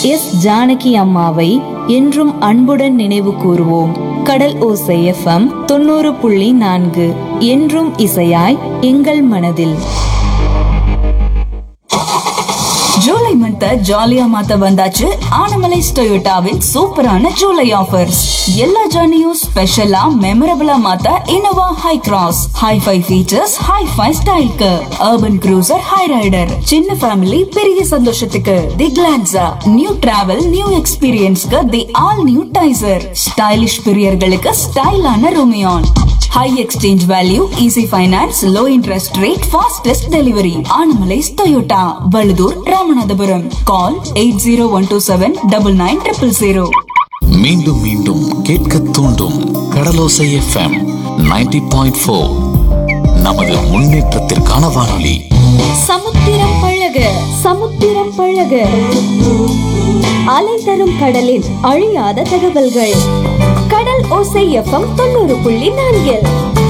S Janaki அம்மாவை என்றும் அன்புடன் நினைவு கூறுவோம் கடல் ஓசை எஃப்எம் தொண்ணூறு புள்ளி நான்கு என்றும் இசையாய் எங்கள் மனதில் ஜூலை மந்த் ஜாலியா மாத்த வந்தாச்சு ஆனமலை டொயோட்டாவின் சூப்பரான ஜூலை ஆஃபர்ஸ் எல்லா ஜர்னியும் ஸ்பெஷலா மெமரபிளா மாத்த Innova Hycross hi fi features hi fi ஸ்டைலுக்கு அர்பன் க்ரூசர் ஹை ரைடர் சின்ன ஃபேமிலி பெரிய சந்தோஷத்துக்கு the Glanza new travel new எக்ஸ்பீரியன்ஸ்க்கு the all new Taisor stylish பிரியர்களுக்கு ஸ்டைலான Rumion high exchange value easy finance low interest rate fastest delivery Anamallais Toyota Vazhudhur Ramanathapuram call eight zero one two seven double nine triple zero மீண்டும் மீண்டும் கேட்க தூண்டும் கடலோசை FM 90.4 point four நமது முன்னேற்றத்திற்கான வானொலி சமுத்திரம் பழக சமுத்திரம் பழக அலை தரும் கடலின் அழியாத தகவல்கள் கடல் ஓசை எஃப்எம் தொண்ணூறு புள்ளி நான்கில்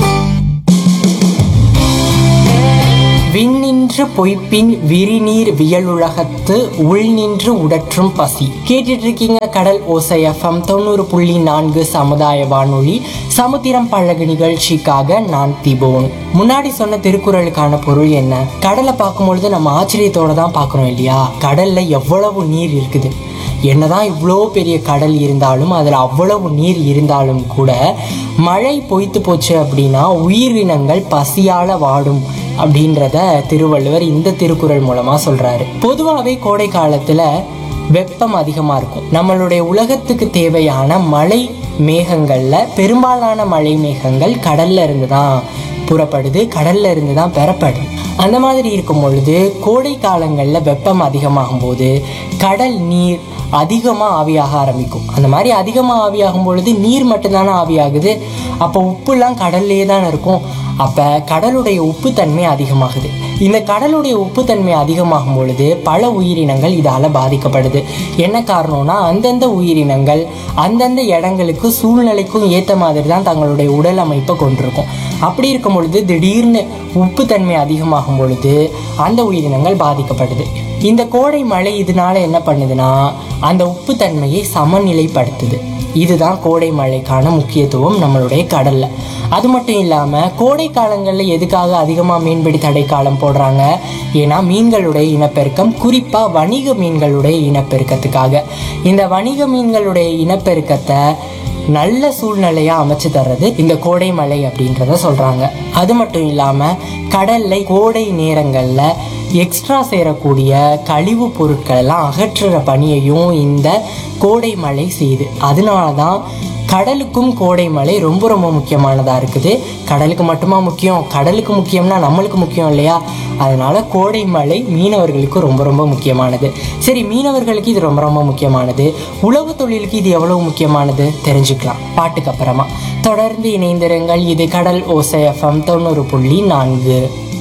விண்ணின்று பொய்ப்பின் விரிநீர் வியலுலகத்து உள்நின்று உடற்றும் பசி கேட்டுட்டு இருக்கீங்க கடல் ஓசை எஃப்எம் தொண்ணூறு புள்ளி நான்கு சமுதாய வானொலி சமுத்திரம் பழகு நிகழ்ச்சிக்காக நான் திபோன் முன்னாடி சொன்ன திருக்குறளுக்கான பொருள் என்ன கடலை பார்க்கும்பொழுது நம்ம ஆச்சரியத்தோட தான் பார்க்குறோம் இல்லையா கடல்ல எவ்வளவு நீர் இருக்குது என்னதான் இவ்வளோ பெரிய கடல் இருந்தாலும் அதில் அவ்வளவு நீர் இருந்தாலும் கூட மழை பொய்த்து போச்சு அப்படின்னா உயிரினங்கள் பசியால வாடும் அப்படின்றத திருவள்ளுவர் இந்த திருக்குறள் மூலமா சொல்றாரு பொதுவாகவே கோடை காலத்துல வெப்பம் அதிகமாக இருக்கும் நம்மளுடைய உலகத்துக்கு தேவையான மழை மேகங்கள்ல பெரும்பாலான மழை மேகங்கள் கடல்ல இருந்து தான் புறப்படுது கடல்ல இருந்து தான் பெறப்படுது அந்த மாதிரி இருக்கும் பொழுது கோடை காலங்களில் வெப்பம் அதிகமாகும் போது கடல் நீர் அதிகமாக ஆவியாக ஆரம்பிக்கும் அந்த மாதிரி அதிகமாக ஆவியாகும் பொழுது நீர் மட்டும்தானே ஆவியாகுது அப்போ உப்புலாம் கடல்லே தான் இருக்கும் அப்போ கடலுடைய உப்புத்தன்மை அதிகமாகுது இந்த கடலுடைய உப்புத்தன்மை அதிகமாகும் பொழுது பல உயிரினங்கள் இதால் பாதிக்கப்படுது என்ன காரணம்னா அந்தந்த உயிரினங்கள் அந்தந்த இடங்களுக்கு சூழ்நிலைக்கும் ஏற்ற மாதிரி தான் தங்களுடைய உடல் அமைப்பை கொண்டிருக்கும் அப்படி இருக்கும் பொழுது திடீர்னு உப்புத்தன்மை அதிகமாகும் பொழுது அந்த உயிரினங்கள் பாதிக்கப்படுது இந்த கோடை மழை இதனால என்ன பண்ணுதுன்னா அந்த உப்புத்தன்மையை சமநிலைப்படுத்துது இதுதான் கோடை மழைக்கான முக்கியத்துவம் நம்மளுடைய கடல்ல அது மட்டும் இல்லாமல் கோடை காலங்களில் எதுக்காக அதிகமாக மீன்பிடி தடை காலம் போடுறாங்க ஏன்னா மீன்களுடைய இனப்பெருக்கம் குறிப்பாக வணிக மீன்களுடைய இனப்பெருக்கத்துக்காக இந்த வணிக மீன்களுடைய இனப்பெருக்கத்தை நல்ல சூழ்நிலையா அமைச்சு தர்றது இந்த கோடை மழை அப்படின்றத சொல்றாங்க அது மட்டும் இல்லாம கடல்ல கோடை நேரங்கள்ல எக்ஸ்ட்ரா சேரக்கூடிய கழிவு பொருட்கள் எல்லாம் அகற்றுற பணியையும் இந்த கோடை மழை செய்யுது அதனால தான் கடலுக்கும் கோடை மழை ரொம்ப ரொம்ப முக்கியமானதாக இருக்குது கடலுக்கு மட்டுமா முக்கியம் கடலுக்கு முக்கியம்னா நம்மளுக்கு முக்கியம் இல்லையா அதனால கோடை மழை மீனவர்களுக்கு ரொம்ப ரொம்ப முக்கியமானது சரி மீனவர்களுக்கு இது ரொம்ப ரொம்ப முக்கியமானது உழவு தொழிலுக்கு இது எவ்வளவு முக்கியமானது தெரிஞ்சுக்கலாம் பாட்டுக்கு அப்புறமா தொடர்ந்து இணைந்திருங்கள் இது கடல் ஓசை எஃப்எம் தொண்ணூறு புள்ளி நான்கு